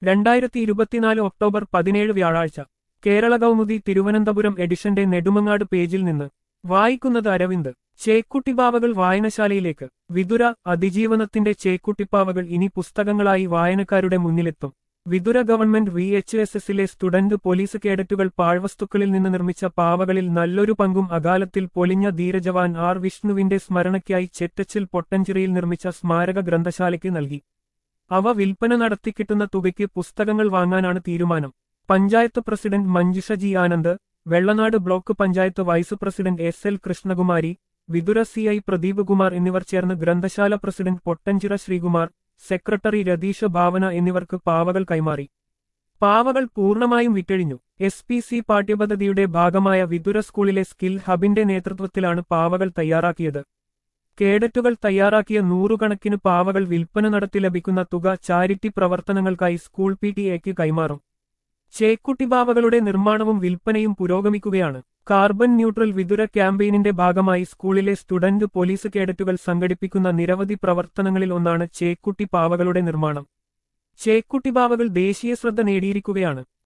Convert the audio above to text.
രണ്ടായിരത്തി ഇരുപത്തിനാല് ഒക്ടോബർ പതിനേഴ് വ്യാഴാഴ്ച കേരള കൗമുദി തിരുവനന്തപുരം എഡിഷന്റെ നെടുമങ്ങാട് പേജിൽ നിന്ന് വായിക്കുന്നത് അരവിന്ദ് ചേക്കുട്ടിപ്പാവകൾ വായനശാലയിലേക്ക് വിതുര അതിജീവനത്തിന്റെ ചേക്കുട്ടിപ്പാവകൾ ഇനി പുസ്തകങ്ങളായി വായനക്കാരുടെ മുന്നിലെത്തും Vithura government V H S എസിലെ സ്റ്റുഡന്റ് പോലീസ് കേഡറ്റുകൾ പാഴ്വസ്തുക്കളിൽ നിന്ന് നിർമ്മിച്ച പാവകളിൽ നല്ലൊരു പങ്കും അകാലത്തിൽ പൊലിഞ്ഞ ധീരജവാൻ ആർ വിഷ്ണുവിന്റെ സ്മരണയ്ക്കായി ചെറ്റച്ചിൽ പൊട്ടഞ്ചിറയിൽ നിർമ്മിച്ച സ്മാരക ഗ്രന്ഥശാലയ്ക്ക് നൽകി അവ വിൽപ്പന നടത്തിക്കിട്ടുന്ന തുകയ്ക്ക് പുസ്തകങ്ങൾ വാങ്ങാനാണ് തീരുമാനം panchayat president Manjusha G Anand Vellanad block panchayat vice president S L Krishnakumari Vithura C I Pradeep Kumar എന്നിവർ ചേർന്ന് ഗ്രന്ഥശാല പ്രസിഡന്റ് പൊട്ടഞ്ചിറ ശ്രീകുമാർ സെക്രട്ടറി രതീഷ് ഭാവന എന്നിവർക്ക് പാവകൾ കൈമാറി പാവകൾ പൂർണ്ണമായും വിറ്റഴിഞ്ഞു എസ് പി സി പാഠ്യപദ്ധതിയുടെ ഭാഗമായ വിതുര സ്കൂളിലെ സ്കിൽ ഹബിന്റെ നേതൃത്വത്തിലാണ് പാവകൾ തയ്യാറാക്കിയത് കേഡറ്റുകൾ തയ്യാറാക്കിയ നൂറുകണക്കിന് പാവകൾ വിൽപ്പന നടത്തി ലഭിക്കുന്ന തുക ചാരിറ്റി പ്രവർത്തനങ്ങൾക്കായി സ്കൂൾ പി ടി എക്ക് കൈമാറും ചേക്കുട്ടി പാവകളുടെ നിർമ്മാണവും വിൽപ്പനയും പുരോഗമിക്കുകയാണ് കാർബൺ ന്യൂട്രൽ വിതുര ക്യാമ്പയിനിന്റെ ഭാഗമായി സ്കൂളിലെ സ്റ്റുഡന്റ് പോലീസ് കേഡറ്റുകൾ സംഘടിപ്പിക്കുന്ന നിരവധി പ്രവർത്തനങ്ങളിൽ ഒന്നാണ് ചേക്കുട്ടി പാവകളുടെ നിർമ്മാണം ചേക്കുട്ടി പാവകൾ ദേശീയ ശ്രദ്ധ നേടിയിരിക്കുകയാണ്